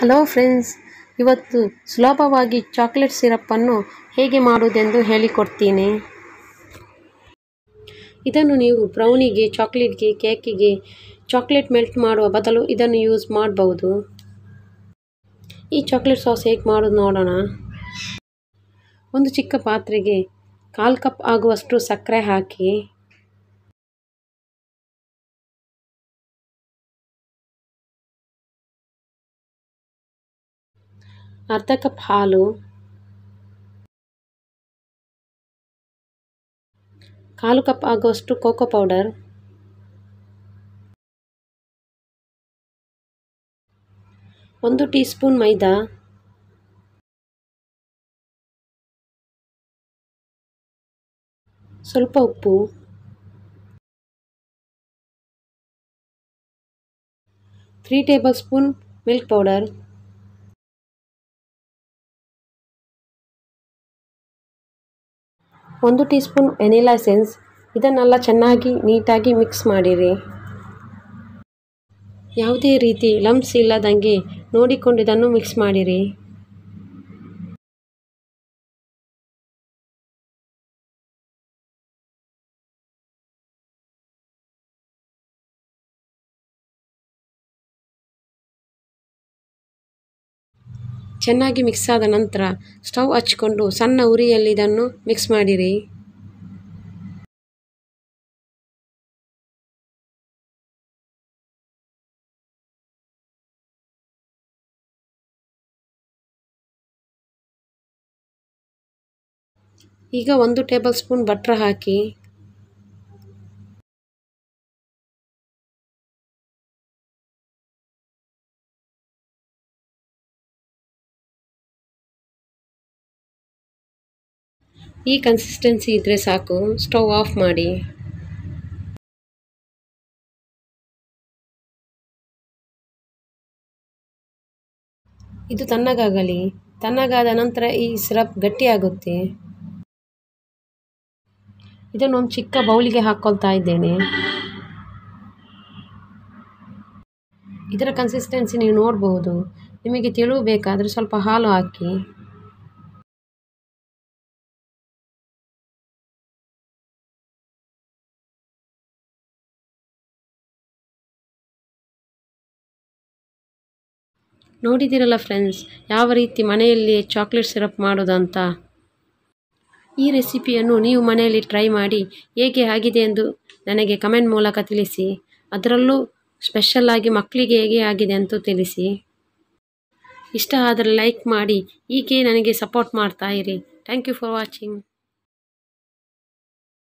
hello friends ಇವತ್ತು ಸುಲಭವಾಗಿ chocolate ಸಿರಪ್ಪನ್ನು ಹೇಗೆ ಮಾಡುವುದೆಂದು ಹೇಳಿಕೊಡ್ತೀನಿ ಇದನ್ನು ನೀವು ಬ್ರೌನಿಗೆ ಚಾಕ್ಲೇಟ್ಗೆ ಕೇಕಿಗೆ ಚಾಕ್ಲೇಟ್ ಮೆಲ್ಟ್ ಮಾಡುವ ಬದಲು ಇದನ್ನು ಯೂಸ್ ಮಾಡಬಹುದು ಈ ಚಾಕ್ಲೇಟ್ ಸಾಸ್ ಹೇಗೆ ಮಾಡೋದು ನೋಡೋಣ ಒಂದು ಚಿಕ್ಕ ಪಾತ್ರೆಗೆ ಕಾಲು ಕಪ್ ಆಗುವಷ್ಟು ಸಕ್ಕರೆ ಹಾಕಿ ಅರ್ಧ ಕಪ್ ಹಾಲು ಕಾಲು ಕಪ್ ಆಗುವಷ್ಟು ಕೋಕೋ ಪೌಡರ್ ಒಂದು ಟೀ ಸ್ಪೂನ್ ಮೈದಾ ಸ್ವಲ್ಪ ಉಪ್ಪು three tablespoon milk powder ಒಂದು ಟೀ ಸ್ಪೂನ್ ವೆನಿಲಾ ಎಸೆನ್ಸ್ ಇದನ್ನೆಲ್ಲ ಚೆನ್ನಾಗಿ ನೀಟಾಗಿ ಮಿಕ್ಸ್ ಮಾಡಿರಿ ಯಾವುದೇ ರೀತಿ ಲಂಪ್ಸ್ ಇಲ್ಲದಂಗೆ ನೋಡಿಕೊಂಡು ಇದನ್ನು ಮಿಕ್ಸ್ ಮಾಡಿರಿ ಚೆನ್ನಾಗಿ ಮಿಕ್ಸ್ ಆದ ನಂತರ ಸ್ಟವ್ ಹಚ್ಕೊಂಡು ಸಣ್ಣ ಉರಿಯಲ್ಲಿ ಇದನ್ನು ಮಿಕ್ಸ್ ಮಾಡಿರಿ ಈಗ ಒಂದು ಟೇಬಲ್ ಸ್ಪೂನ್ ಬಟ್ರ್ ಹಾಕಿ ಈ ಕನ್ಸಿಸ್ಟೆನ್ಸಿ ಇದ್ದರೆ ಸಾಕು ಸ್ಟವ್ ಆಫ್ ಮಾಡಿ ಇದು ತಣ್ಣಗಾಗಲಿ ತಣ್ಣಗಾದ ನಂತರ ಈ ಸಿರಪ್ ಗಟ್ಟಿಯಾಗುತ್ತೆ ಇದನ್ನು ಒಂದು ಚಿಕ್ಕ ಬೌಲಿಗೆ ಹಾಕ್ಕೊಳ್ತಾ ಇದ್ದೇನೆ ಇದರ ಕನ್ಸಿಸ್ಟೆನ್ಸಿ ನೀವು ನೋಡಬಹುದು ನಿಮಗೆ ತೆಳು ಬೇಕಾದರೆ ಸ್ವಲ್ಪ ಹಾಲು ಹಾಕಿ ನೋಡಿದ್ದೀರಲ್ಲ ಫ್ರೆಂಡ್ಸ್ ಯಾವ ರೀತಿ ಮನೆಯಲ್ಲಿಯೇ ಚಾಕ್ಲೇಟ್ ಸಿರಪ್ ಮಾಡೋದಂತ ಈ ರೆಸಿಪಿಯನ್ನು ನೀವು ಮನೆಯಲ್ಲಿ ಟ್ರೈ ಮಾಡಿ ಹೇಗೆ ಆಗಿದೆ ಎಂದು ನನಗೆ ಕಮೆಂಟ್ ಮೂಲಕ ತಿಳಿಸಿ ಅದರಲ್ಲೂ ಸ್ಪೆಷಲ್ಲಾಗಿ ಮಕ್ಕಳಿಗೆ ಹೇಗೆ ಆಗಿದೆ ಅಂತ ತಿಳಿಸಿ ಇಷ್ಟ ಆದರೆ ಲೈಕ್ ಮಾಡಿ ಹೀಗೆ ನನಗೆ ಸಪೋರ್ಟ್ ಮಾಡ್ತಾ ಇರಿ ಥ್ಯಾಂಕ್ ಯು ಫಾರ್ ವಾಚಿಂಗ್